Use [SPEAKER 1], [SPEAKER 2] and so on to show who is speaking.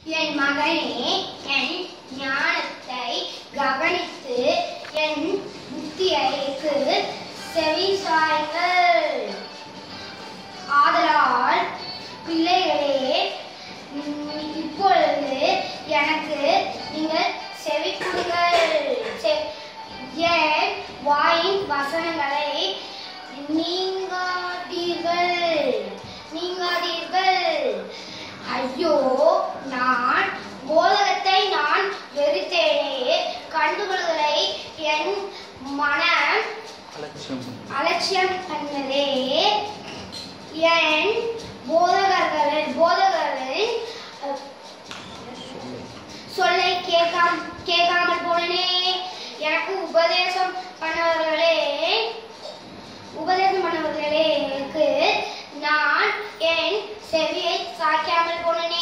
[SPEAKER 1] என் மகனே என் ஞானத்தை கவனித்து என் புத்தியைக்கு செவி சாய்கள் ஆதலால் பிள்ளைகளே உம், இப்பொழுது எனக்கு நீங்கள் செவி கொடுங்கள் செ- என் வாயின் வசனங்களை நீங்காதீர்கள் நீங்காதீர்கள் ஐயோ நான் போதகத்தை நான் வெறுத்தேனே கண்டுகொள்களை என் மனம்
[SPEAKER 2] அலட்சியம்
[SPEAKER 1] அலட்சியம் பண்ணதே என் போதகர்கள் போதகர்களின் அஹ், சொல்லை கேட்காம கேட்காமல் போனனே எனக்கு உபதேசம் பண்ணவர்களே உபதேசம் பண்ணவர்களுக்கு நான் என் செவியை சாய்க்காமல் போனனே